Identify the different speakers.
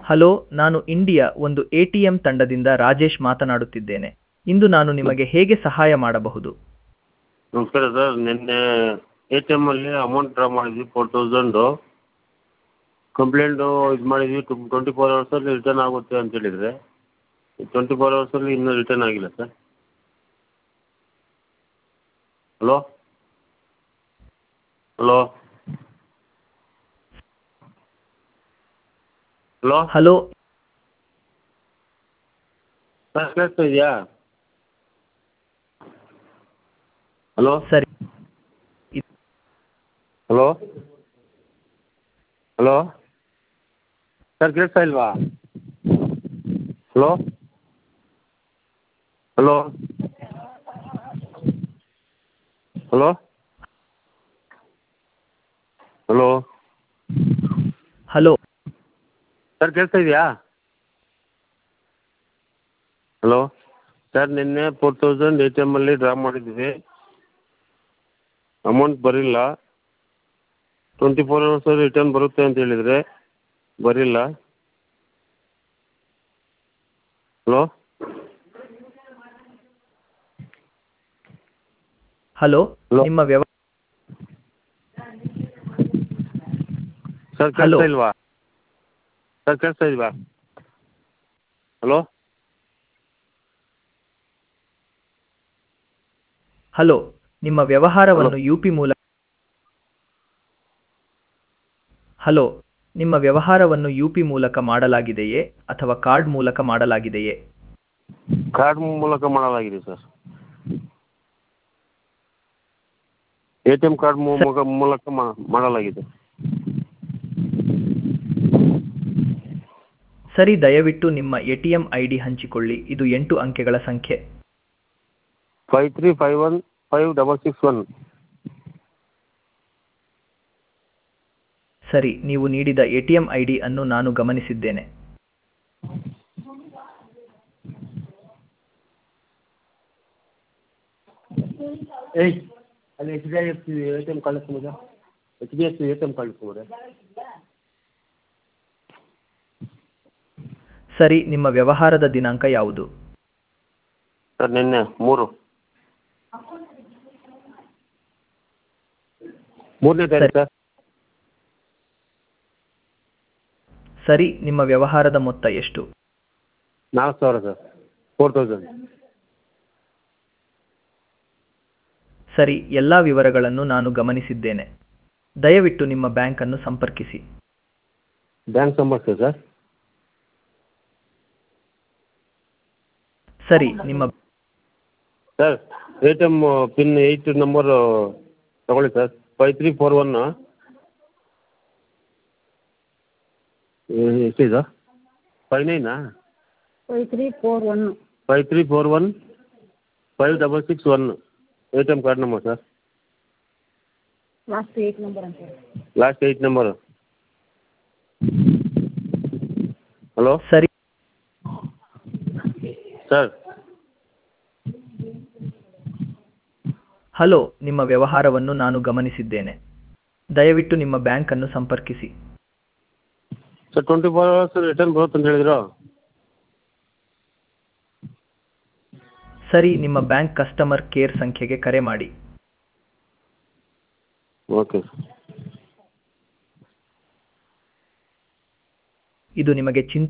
Speaker 1: Hello ನಾನು India ಒಂದು A T M ತಂಡದಿಂದ ರಾಜೇಶ್ ಮಾತನಾಡುತ್ತಿದ್ದೇನೆ ಇಂದು ನಾನು ನಿಮಗೆ ಹೇಗೆ ಸಹಾಯ ಮಾಡಬಹುದು
Speaker 2: ನಮಸ್ಕಾರ ಸರ್ ನಿನ್ನೆ ಎ ಟಿ ಎಮ್ಮಲ್ಲಿ ಅಮೌಂಟ್ ಡ್ರಾ ಮಾಡಿದ್ವಿ ಫೋರ್ ತೌಸಂಡು ಕಂಪ್ಲೇಂಟು ಇದು ಮಾಡಿದ್ವಿ ಟ್ವೆಂಟಿ ಫೋರ್ ಅವರ್ಸಲ್ಲಿ ರಿಟರ್ನ್ ಆಗುತ್ತೆ ಅಂತ ಹೇಳಿದರೆ ಟ್ವೆಂಟಿ ಫೋರ್ ಅವರ್ಸಲ್ಲಿ ಇನ್ನೂ ರಿಟರ್ನ್ ಆಗಿಲ್ಲ sir hello hello hello
Speaker 1: hello
Speaker 2: sir ಕೇಳಿಸ್ತಾ ಇದೆಯಾ ಹಲೋ
Speaker 1: ಸರಿ
Speaker 2: ಹಲೋ ಹಲೋ ಸರ್ ಕೇಳಿಸ್ತಾ ಇಲ್ವಾ hello hello hello hello
Speaker 1: hello
Speaker 2: sir ಕೇಳಿಸ್ತಾ ಇದೆಯಾ ಹಲೋ ಸರ್ ನಿನ್ನೆ ಫೋರ್ ತೌಸಂಡ್ ಎ ಟಿ ಎಮ್ಮಲ್ಲಿ ಡ್ರಾ ಮಾಡಿದ್ವಿ ಅಮೌಂಟ್ ಬರಿಲ್ಲ ಟ್ವೆಂಟಿ ಫೋರ್ ಅವರ್ಸಲ್ಲಿ ರಿಟರ್ನ್ ಬರುತ್ತೆ ಅಂತ ಹೇಳಿದರೆ ಬರಿಲ್ಲ ಹಲೋ
Speaker 1: ಹಲೋ
Speaker 2: ಹಲೋ.
Speaker 1: ನಿಮ್ಮ ವ್ಯವ
Speaker 2: ಸರ್
Speaker 1: ಹಲೋ.
Speaker 2: ಕೇಳಿಸ್ತಾ ಇಲ್ವಾ ಸರ್ ಕೇಳಿಸ್ತಾ ಇಲ್ವಾ ಹಲೋ
Speaker 1: ಹಲೋ ನಿಮ್ಮ ವ್ಯವಹಾರವನ್ನು ಯು ಪಿ ಮೂಲಕ ಹಲೋ ನಿಮ್ಮ ವ್ಯವಹಾರವನ್ನು ಯು ಪಿ ಮೂಲಕ ಮಾಡಲಾಗಿದೆಯೇ ಅಥವಾ ಕಾರ್ಡ್ ಮೂಲಕ ಮಾಡಲಾಗಿದೆಯೇ
Speaker 2: ಕಾರ್ಡ್ ಮೂಲಕ ಮಾಡಲಾಗಿದೆ sir A T M card ಮೂಲಕ ಮೂಲಕ ಮಾ- ಮಾಡಲಾಗಿದೆ
Speaker 1: ಸರಿ ದಯವಿಟ್ಟು ನಿಮ್ಮ A T M I D ಹಂಚಿಕೊಳ್ಳಿ ಇದು ಎಂಟು ಅಂಕೆಗಳ ಸಂಖ್ಯೆ
Speaker 2: five three five one five double six one
Speaker 1: ಸರಿ ನೀವು ನೀಡಿದ A T M I D ಅನ್ನು ನಾನು ಗಮನಿಸಿದ್ದೇನೆ
Speaker 2: ಏಯ್ ಅಲ್ಲಿ H D F C A T M card ಎತ್ಕೊಂಬೋದ H D F C A T M card ಎತ್ಕೊಂಬೋದ
Speaker 1: ಸರಿ ನಿಮ್ಮ ವ್ಯವಹಾರದ ದಿನಾಂಕ ಯಾವುದು
Speaker 2: ಸರ್ ನಿನ್ನೆ ಮೂರು ಮೂರನೇ ತಾರೀಕು ಸರ್
Speaker 1: ಸರಿ ನಿಮ್ಮ ವ್ಯವಹಾರದ ಮೊತ್ತ ಎಷ್ಟು
Speaker 2: ನಾಲ್ಕು ಸಾವಿರ ಸರ್ ಫೋರ್ ತೌಸಂಡ್
Speaker 1: ಸರಿ ಎಲ್ಲ ವಿವರಗಳನ್ನು ನಾನು ಗಮನಿಸಿದ್ದೇನೆ ದಯವಿಟ್ಟು ನಿಮ್ಮ ಬ್ಯಾಂಕನ್ನು ಸಂಪರ್ಕಿಸಿ
Speaker 2: ಬ್ಯಾಂಕ್ ಸಂಬರ್ಸ ಸರ್
Speaker 1: ಸರಿ ನಿಮ್ಮ
Speaker 2: sir A T M pin eight number ತಗೊಳ್ಳಿ sir five three four one ಎಷ್ಟಿದು ಫೈವ್ ನೈನಾ
Speaker 3: five three four one
Speaker 2: five three four one five double six one A T M card number sir
Speaker 3: last eight number ಅಂತ ಹೇಳಿ
Speaker 2: last eight number hello
Speaker 1: ಸರಿ
Speaker 2: sir
Speaker 1: hello ನಿಮ್ಮ ವ್ಯವಹಾರವನ್ನು ನಾನು ಗಮನಿಸಿದ್ದೇನೆ ದಯವಿಟ್ಟು ನಿಮ್ಮ ಬ್ಯಾಂಕನ್ನು ಸಂಪರ್ಕಿಸಿ
Speaker 2: sir twenty four hours return ಬರುತ್ತೆ ಅಂತ ಹೇಳಿದ್ರು
Speaker 1: ಸರಿ ನಿಮ್ಮ ಬ್ಯಾಂಕ್ ಕಸ್ಟಮರ್ ಕೇರ್ ಸಂಖ್ಯೆಗೆ ಕರೆ ಮಾಡಿ
Speaker 2: ಓಕೆ
Speaker 1: ಇದು ನಿಮಗೆ ಚಿಂತೆ